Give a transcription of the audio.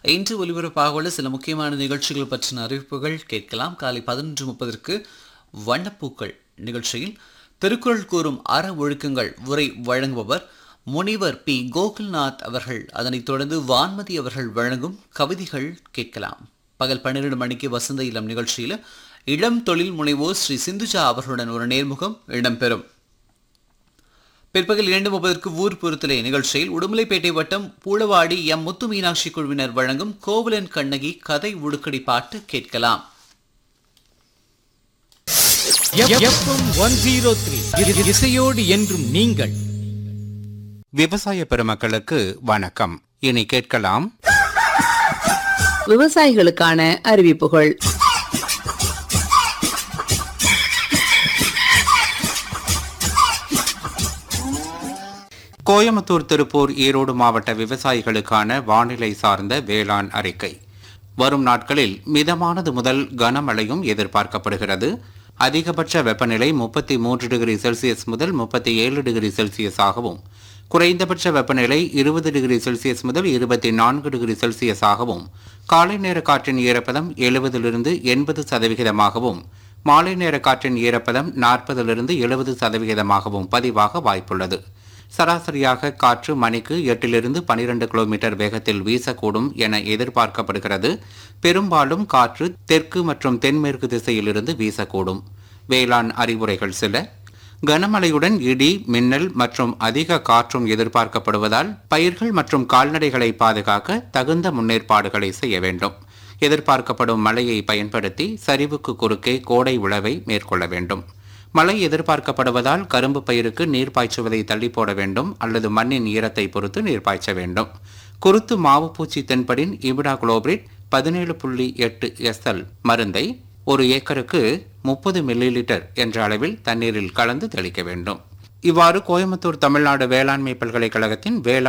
இன்று ஒலிபரப்பாக உள்ள சில முக்கியமான நிகழ்ச்சிகள் பற்றின அறிவிப்புகள் கேட்கலாம் காலை பதினொன்று முப்பதற்கு வண்ணப்பூக்கள் நிகழ்ச்சியில் திருக்குறள் கூறும் அற ஒழுக்கங்கள் உரை வழங்குபவர் முனிவர் பி கோகுல்நாத் அவர்கள் அதனைத் தொடர்ந்து வான்மதி அவர்கள் வழங்கும் கவிதைகள் கேட்கலாம் பகல் பன்னிரண்டு மணிக்கு வசந்த இளம் நிகழ்ச்சியில் இளம் தொழில் முனைவோர் ஸ்ரீ சிந்துஜா அவர்களுடன் ஒரு நேர்முகம் இடம்பெறும் பிற்பகல் இரண்டு முப்பதற்கு ஊர் பொறுத்தலை நிகழ்ச்சியில் உடுமலைப்பேட்டை வட்டம் பூளவாடி எம் முத்து மீனாட்சி குழுவினர் வழங்கும் கோவலன் கண்ணகி கதை உடுக்கடி பாட்டு கேட்கலாம் எஃப்எம் ஒன் ஜீரோ த்ரீ இசையோடு என்றும் நீங்கள் விவசாய பெருமக்களுக்கு வணக்கம் இனி கேட்கலாம் விவசாயிகளுக்கான அறிவிப்புகள் கோயம்புத்தூர் திருப்பூர் ஈரோடு மாவட்ட விவசாயிகளுக்கான வானிலை சார்ந்த வேளாண் அறிக்கை வரும் நாட்களில் மிதமானது முதல் கனமழையும் எதிர்பார்க்கப்படுகிறது அதிகபட்ச வெப்பநிலை முப்பத்தி மூன்று டிகிரி செல்சியஸ் முதல் முப்பத்தி ஏழு டிகிரி செல்சியஸாகவும் குறைந்தபட்ச வெப்பநிலை இருபது டிகிரி செல்சியஸ் முதல் இருபத்தி நான்கு டிகிரி செல்சியஸாகவும் காலை நேர காற்றின் ஈரப்பதம் எழுபதிலிருந்து எண்பது சதவிகிதமாகவும் மாலை நேர காற்றின் ஈரப்பதம் நாற்பதிலிருந்து எழுபது சதவிகிதமாகவும் பதிவாக வாய்ப்புள்ளது சராசரியாக காற்று மணிக்கு எட்டிலிருந்து பனிரெண்டு கிலோமீட்டர் வேகத்தில் வீசக்கூடும் என எதிர்பார்க்கப்படுகிறது பெரும்பாலும் காற்று தெற்கு மற்றும் தென்மேற்கு திசையிலிருந்து வீசக்கூடும் வேளாண் அறிவுரைகள் சில கனமழையுடன் இடி மின்னல் மற்றும் அதிக காற்றும் எதிர்பார்க்கப்படுவதால் பயிர்கள் மற்றும் கால்நடைகளை பாதுகாக்க தகுந்த முன்னேற்பாடுகளை செய்ய வேண்டும் எதிர்பார்க்கப்படும் மழையை பயன்படுத்தி சரிவுக்கு குறுக்கே கோடை உழவை மேற்கொள்ள வேண்டும் மழை எதிர்பார்க்கப்படுவதால் கரும்பு பயிருக்கு நீர் பாய்ச்சுவதை தள்ளி போட வேண்டும் அல்லது மண்ணின் ஈரத்தை பொறுத்து நீர் பாய்ச்ச வேண்டும் குருத்து மாவு பூச்சி தென்படின் இபிடா குளோபிரிட் பதினேழு புள்ளி எட்டு எஸ்எல் மருந்தை ஒரு ஏக்கருக்கு முப்பது மில்லி லிட்டர் என்ற அளவில் தண்ணீரில் கலந்து தெளிக்க வேண்டும் இவ்வாறு கோயம்புத்தூர் தமிழ்நாடு வேளாண்மை பல்கலைக்கழகத்தின் வேளாண்